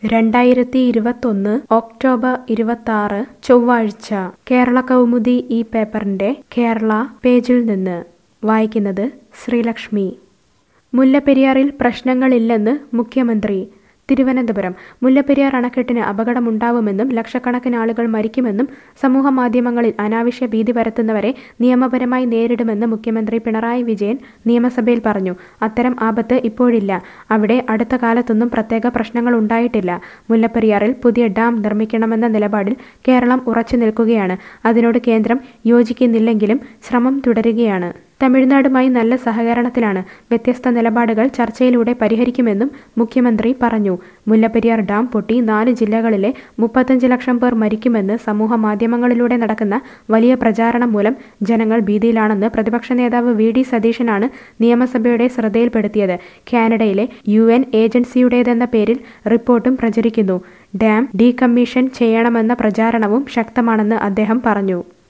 രണ്ടായിരത്തി ഇരുപത്തൊന്ന് ഒക്ടോബർ ഇരുപത്താറ് ചൊവ്വാഴ്ച കേരള കൗമുദി ഈ പേപ്പറിന്റെ കേരള പേജിൽ നിന്ന് വായിക്കുന്നത് ശ്രീലക്ഷ്മി മുല്ലപ്പെരിയാറിൽ പ്രശ്നങ്ങളില്ലെന്ന് മുഖ്യമന്ത്രി തിരുവനന്തപുരം മുല്ലപ്പെരിയാർ അണക്കെട്ടിന് അപകടമുണ്ടാവുമെന്നും ലക്ഷക്കണക്കിന് ആളുകൾ മരിക്കുമെന്നും സമൂഹ മാധ്യമങ്ങളിൽ അനാവശ്യ ഭീതി പരത്തുന്നവരെ നിയമപരമായി നേരിടുമെന്ന് മുഖ്യമന്ത്രി പിണറായി വിജയൻ നിയമസഭയിൽ പറഞ്ഞു അത്തരം ആപത്ത് ഇപ്പോഴില്ല അവിടെ അടുത്ത കാലത്തൊന്നും പ്രത്യേക പ്രശ്നങ്ങൾ ഉണ്ടായിട്ടില്ല മുല്ലപ്പെരിയാറിൽ പുതിയ ഡാം നിർമ്മിക്കണമെന്ന നിലപാടിൽ കേരളം ഉറച്ചു നിൽക്കുകയാണ് അതിനോട് കേന്ദ്രം യോജിക്കുന്നില്ലെങ്കിലും ശ്രമം തുടരുകയാണ് തമിഴ്നാടുമായി നല്ല സഹകരണത്തിലാണ് വ്യത്യസ്ത നിലപാടുകൾ ചർച്ചയിലൂടെ പരിഹരിക്കുമെന്നും മുഖ്യമന്ത്രി പറഞ്ഞു മുല്ലപ്പെരിയാർ ഡാം പൊട്ടി നാല് ജില്ലകളിലെ മുപ്പത്തഞ്ച് ലക്ഷം പേർ മരിക്കുമെന്ന് സമൂഹ മാധ്യമങ്ങളിലൂടെ നടക്കുന്ന വലിയ പ്രചാരണം മൂലം ജനങ്ങൾ ഭീതിയിലാണെന്ന് പ്രതിപക്ഷ നേതാവ് വി ഡി സതീശനാണ് നിയമസഭയുടെ ശ്രദ്ധയിൽപ്പെടുത്തിയത് കാനഡയിലെ യു എൻ ഏജൻസിയുടേതെന്ന പേരിൽ റിപ്പോർട്ടും പ്രചരിക്കുന്നു ഡാം ഡീകമ്മീഷൻ ചെയ്യണമെന്ന പ്രചാരണവും ശക്തമാണെന്ന് അദ്ദേഹം പറഞ്ഞു